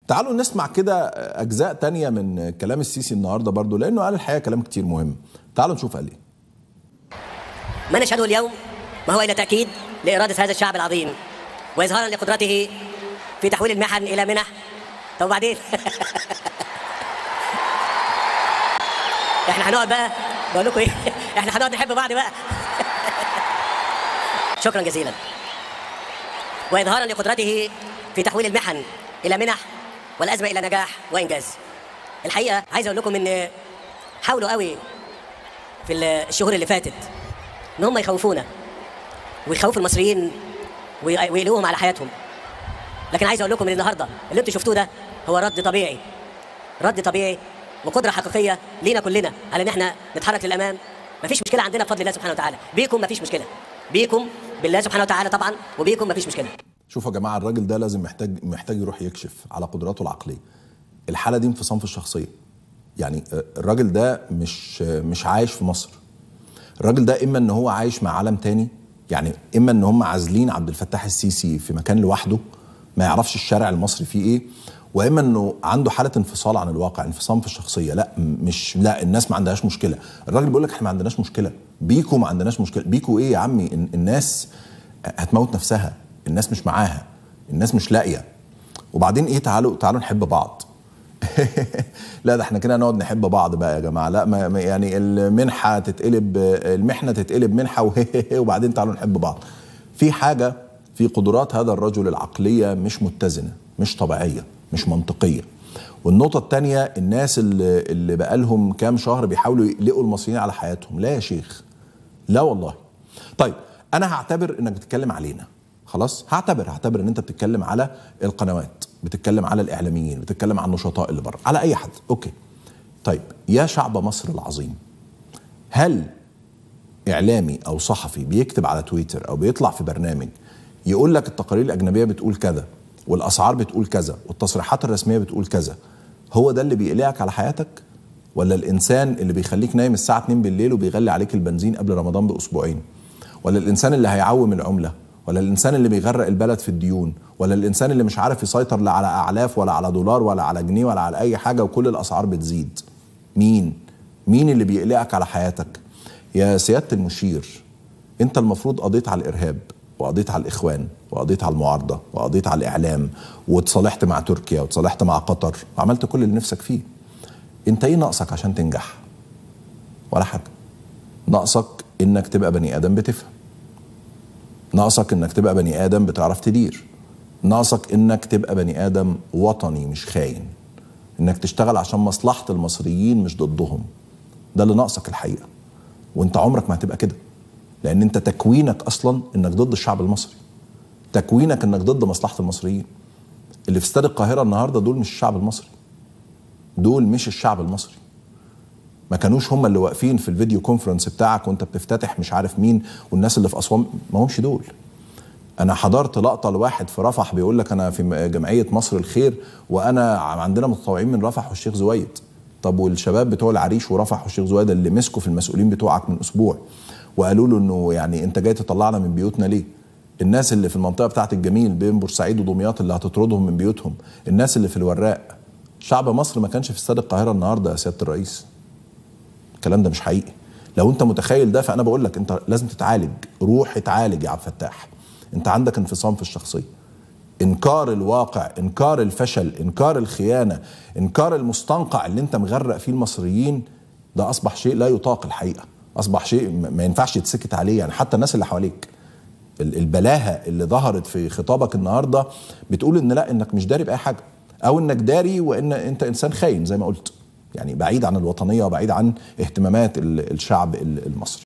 تعالوا نسمع كده اجزاء تانية من كلام السيسي النهارده برضو لانه قال الحقيقه كلام كتير مهم تعالوا نشوف قال ايه ما نشهده اليوم ما هو الا تاكيد لاراده هذا الشعب العظيم واظهارا لقدرته في تحويل المحن الى منح طب وبعدين احنا هنقعد بقى بقول لكم ايه احنا هنقعد نحب بعض بقى شكرا جزيلا واظهارا لقدرته في تحويل المحن الى منح والازمه الى نجاح وانجاز الحقيقه عايز اقول لكم ان حاولوا قوي في الشهور اللي فاتت ان هم يخوفونا ويخوفوا المصريين وي- ويقلقوهم على حياتهم لكن عايز اقول لكم ان النهارده اللي انتم شفتوه ده هو رد طبيعي رد طبيعي وقدره حقيقيه لينا كلنا على ان احنا نتحرك للامام مفيش مشكله عندنا بفضل الله سبحانه وتعالى بيكم مفيش مشكله بيكم بالله سبحانه وتعالى طبعا وبيكم مفيش مشكله شوفوا يا جماعه الراجل ده لازم محتاج محتاج يروح يكشف على قدراته العقليه الحاله دي انفصام في الشخصيه يعني الراجل ده مش مش عايش في مصر الراجل ده اما ان هو عايش مع عالم تاني يعني اما ان هم عازلين عبد الفتاح السيسي في مكان لوحده ما يعرفش الشارع المصري فيه ايه واما انه عنده حاله انفصال عن الواقع انفصام في الشخصيه لا م- مش لا الناس ما عندهاش مشكله الراجل بيقول لك احنا ما عندناش مشكله بيكو ما عندناش مشكله بيكو ايه يا عمي ال- الناس هتموت نفسها الناس مش معاها الناس مش لاقيه وبعدين ايه تعالوا تعالوا نحب بعض لا ده احنا كده نقعد نحب بعض بقى يا جماعه لا ما ما- يعني المنحه تتقلب المحنه تتقلب منحه وهي وبعدين تعالوا نحب بعض في حاجه في قدرات هذا الرجل العقليه مش متزنه مش طبيعيه مش منطقيه والنقطة الثانية الناس اللي, اللي بقالهم كام شهر بيحاولوا يقلقوا المصريين على حياتهم لا يا شيخ لا والله طيب انا هعتبر انك بتتكلم علينا خلاص هعتبر هعتبر ان انت بتتكلم على القنوات بتتكلم على الاعلاميين بتتكلم على النشطاء اللي بره على اي حد اوكي طيب يا شعب مصر العظيم هل اعلامي او صحفي بيكتب على تويتر او بيطلع في برنامج يقول لك التقارير الاجنبيه بتقول كذا والاسعار بتقول كذا والتصريحات الرسميه بتقول كذا هو ده اللي بيقلقك على حياتك ولا الانسان اللي بيخليك نايم الساعه 2 بالليل وبيغلي عليك البنزين قبل رمضان باسبوعين ولا الانسان اللي هيعوم العمله ولا الانسان اللي بيغرق البلد في الديون ولا الانسان اللي مش عارف يسيطر لا على اعلاف ولا على دولار ولا على جنيه ولا على اي حاجه وكل الاسعار بتزيد مين مين اللي بيقلقك على حياتك يا سياده المشير انت المفروض قضيت على الارهاب وقضيت على الاخوان وقضيت على المعارضه وقضيت على الاعلام وتصالحت مع تركيا وتصالحت مع قطر وعملت كل اللي نفسك فيه انت ايه ناقصك عشان تنجح ولا حاجه ناقصك انك تبقى بني ادم بتفهم ناقصك انك تبقى بني ادم بتعرف تدير ناقصك انك تبقى بني ادم وطني مش خاين انك تشتغل عشان مصلحه المصريين مش ضدهم ده اللي ناقصك الحقيقه وانت عمرك ما هتبقى كده لان انت تكوينك اصلا انك ضد الشعب المصري تكوينك انك ضد مصلحه المصريين اللي في استاد القاهره النهارده دول مش الشعب المصري دول مش الشعب المصري ما كانوش هم اللي واقفين في الفيديو كونفرنس بتاعك وانت بتفتتح مش عارف مين والناس اللي في اسوان ما همش دول انا حضرت لقطه لواحد في رفح بيقول لك انا في جمعيه مصر الخير وانا عندنا متطوعين من رفح والشيخ زويد طب والشباب بتوع العريش ورفح والشيخ زويد اللي مسكوا في المسؤولين بتوعك من اسبوع وقالوا له انه يعني انت جاي تطلعنا من بيوتنا ليه الناس اللي في المنطقه بتاعه الجميل بين بورسعيد ودمياط اللي هتطردهم من بيوتهم الناس اللي في الوراق شعب مصر ما كانش في استاد القاهره النهارده يا سياده الرئيس الكلام ده مش حقيقي لو انت متخيل ده فانا بقول لك انت لازم تتعالج روح اتعالج يا عبد الفتاح انت عندك انفصام في الشخصيه انكار الواقع انكار الفشل انكار الخيانه انكار المستنقع اللي انت مغرق فيه المصريين ده اصبح شيء لا يطاق الحقيقه اصبح شيء ما ينفعش يتسكت عليه يعني حتى الناس اللي حواليك البلاهه اللي ظهرت في خطابك النهارده بتقول ان لا انك مش داري باي حاجه او انك داري وان انت انسان خاين زي ما قلت يعني بعيد عن الوطنيه وبعيد عن اهتمامات الشعب المصري